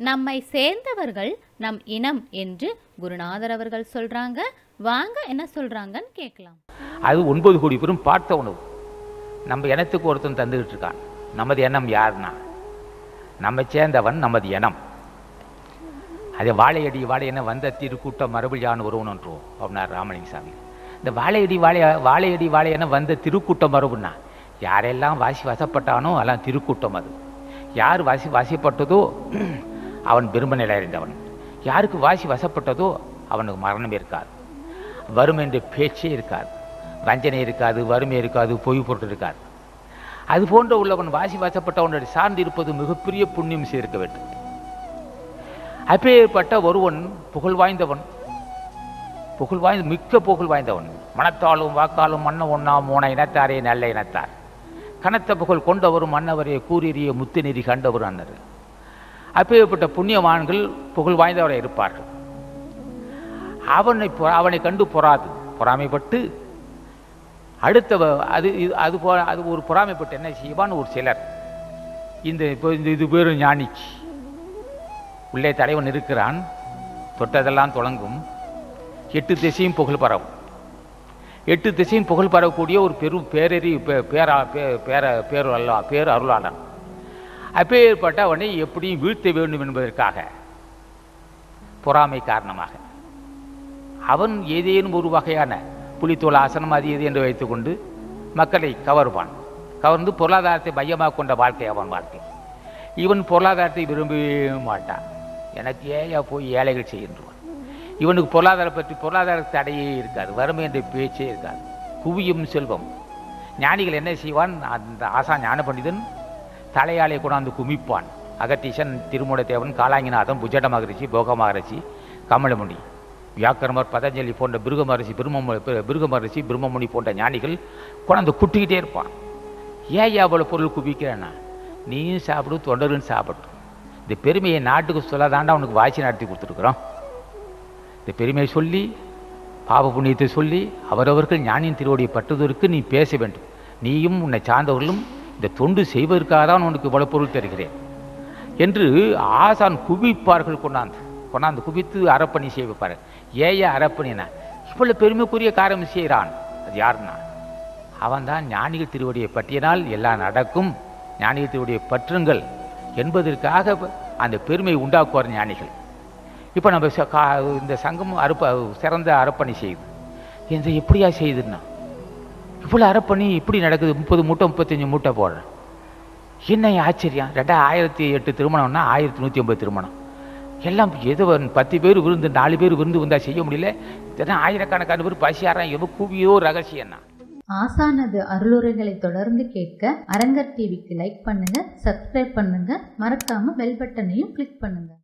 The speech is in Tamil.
நம்மை சேர்ந்தவர்கள் நம் இனம் என்று குருநாதர் அவர்கள் சொல்றாங்க வாங்க என்ன சொல்றாங்கன்னு கேட்கலாம் அது ஒன்பது கோடி பேரும் பார்த்த உணவு நம்ம இனத்துக்கு ஒருத்தன் தந்துக்கிட்டு இருக்கான் நமது இனம் யாருன்னா நம்ம சேர்ந்தவன் நமது இனம் அது வாழையடி வாழையென வந்த திருக்கூட்டம் மரபுலியான் ஒருவனன்றோம் அப்படின்னார் ராமலிங்கசாமி இந்த வாழையடி வாழைய வாழையடி வாழையென வந்த திருக்கூட்டம் மரபுன்னா யாரெல்லாம் வாசி வசப்பட்டானோ அதெல்லாம் திருக்கூட்டம் அது யார் வாசி வாசிப்பட்டதோ அவன் பெருமை நிலை அறிந்தவன் யாருக்கு வாசி வசப்பட்டதோ அவனுக்கு மரணமே இருக்காது வறுமை என்ற பேச்சே இருக்காது வஞ்சனை இருக்காது வறுமை இருக்காது பொய் பொருட்டு இருக்காது அது போன்ற உள்ளவன் வாசி வாசப்பட்டவனுடைய சார்ந்து இருப்பது மிகப்பெரிய புண்ணியம் சேர்க்க வேண்டும் அப்பேற்பட்ட ஒருவன் புகழ் வாய்ந்தவன் புகழ் வாய்ந்த மிக்க புகழ் வாய்ந்தவன் மனத்தாலும் வாக்காலும் மன்ன ஒண்ணா மோன இனத்தாரே நல்ல இனத்தார் கனத்த புகழ் கொண்டவர் மன்னவரே கூறிய முத்து நெறி கண்டவர் அன்னர் அப்பேற்பட்ட புண்ணியவான்கள் புகழ் வாய்ந்தவரை இருப்பார்கள் அவனை பொ- அவனை கண்டு பொறாது பொறாமைப்பட்டு அடுத்த வ- அது இது- அது போ அது ஒரு பொறாமைப்பட்டு என்ன செய்வான் ஒரு சிலர் இந்த இப்போ இந்த இது பேர் ஞானிச்சு உள்ளே தலைவன் இருக்கிறான் தொட்டதெல்லாம் தொடங்கும் எட்டு திசையும் புகழ் பரவும் எட்டு திசையும் புகழ் பரவக்கூடிய ஒரு பெரும் பேரறி பே- பேரா பே- பேர பேர் அல்லா பேர் அருளாளன் அப்பேற்பட்ட அவனை எப்படியும் வீழ்த்த வேண்டும் என்பதற்காக பொறாமை காரணமாக அவன் ஏதேனும் ஒரு வகையான புலித்தோல் ஆசனம் அது இது என்று வைத்துக்கொண்டு மக்களை கவர்வான் கவர்ந்து பொருளாதாரத்தை மையமாக கொண்ட வாழ்க்கை அவன் வாழ்க்கை இவன் பொருளாதாரத்தை விரும்பவே மாட்டான் எனக்கு ஏயா போய் ஏழைகள் செய்கின்றவன் இவனுக்கு பொருளாதாரம் பற்றி பொருளாதார தடையே இருக்காது வறுமை என்ற பேச்சே இருக்காது குவியும் செல்வம் ஞானிகள் என்ன செய்வான் அந்த ஆசா ஞான பண்டிதன் தலையாலை கொண்டாந்து குமிப்பான் அகத்தீசன் திருமூலத்தேவன் காலாங்கிநாதன் புஜட மகரிஷி போக மகரிஷி கமலமுனி வியாக்கரமர் பதஞ்சலி போன்ற பிருக மகரிஷி பிரம்ம பிருக மகரிஷி பிரம்மமுனி போன்ற ஞானிகள் கொண்டாந்து குட்டிக்கிட்டே இருப்பான் ஏன் அவ்வளோ பொருள் குவிக்கிறேன்னா நீயும் சாப்பிடு தொண்டரும் சாப்பிடும் இந்த பெருமையை நாட்டுக்கு சொல்லாதாண்டா உனக்கு வாட்சி நடத்தி கொடுத்துருக்குறோம் இந்த பெருமையை சொல்லி பாப புண்ணியத்தை சொல்லி அவரவர்கள் ஞானியின் திருவடியை பற்றுவதற்கு நீ பேச வேண்டும் நீயும் உன்னை சார்ந்தவர்களும் இந்த தொண்டு செய்வதற்காக தான் உனக்கு இவ்வளவு பொருள் தருகிறேன் என்று ஆசான் குவிப்பார்கள் கொண்டாந்து கொண்டாந்து குவித்து அறப்பணி செய்ய வைப்பார் ஏய அறப்பணினா இவ்வளவு பெருமைக்குரிய காரியம் செய்கிறான் அது யாருன்னா அவன் தான் ஞானிகள் திருவடியை பற்றியனால் எல்லாம் நடக்கும் ஞானிகள் திருவடியை பற்றுங்கள் என்பதற்காக அந்த பெருமை உண்டாக்குவார் ஞானிகள் இப்போ நம்ம ச- கா- இந்த சங்கம் அறுப்ப சிறந்த அறப்பணி செய்யுது இந்த எப்படியா செய்யுதுன்னா இவ்வளோ அறப்பணி இப்படி நடக்குது முப்பது மூட்டை முப்பத்தஞ்சு மூட்டை போடுறேன் என்ன ஆச்சரியம் ரெண்டா ஆயிரத்தி எட்டு திருமணம்னா ஆயிரத்தி நூற்றி ஐம்பது திருமணம் எல்லாம் ஏதோ ஒரு பத்து பேர் விருந்து நாலு பேர் விருந்து வந்தால் செய்ய முடியல தினம் ஆயிரக்கணக்கான பேர் பசியாரம் எவ்வளோ கூவியோ ரகசியம் தான் ஆசானது அருளுரைகளை தொடர்ந்து கேட்க அரங்கர் டிவிக்கு லைக் பண்ணுங்க சப்ஸ்கிரைப் பண்ணுங்க மறக்காம பெல் பட்டனையும் கிளிக் பண்ணுங்க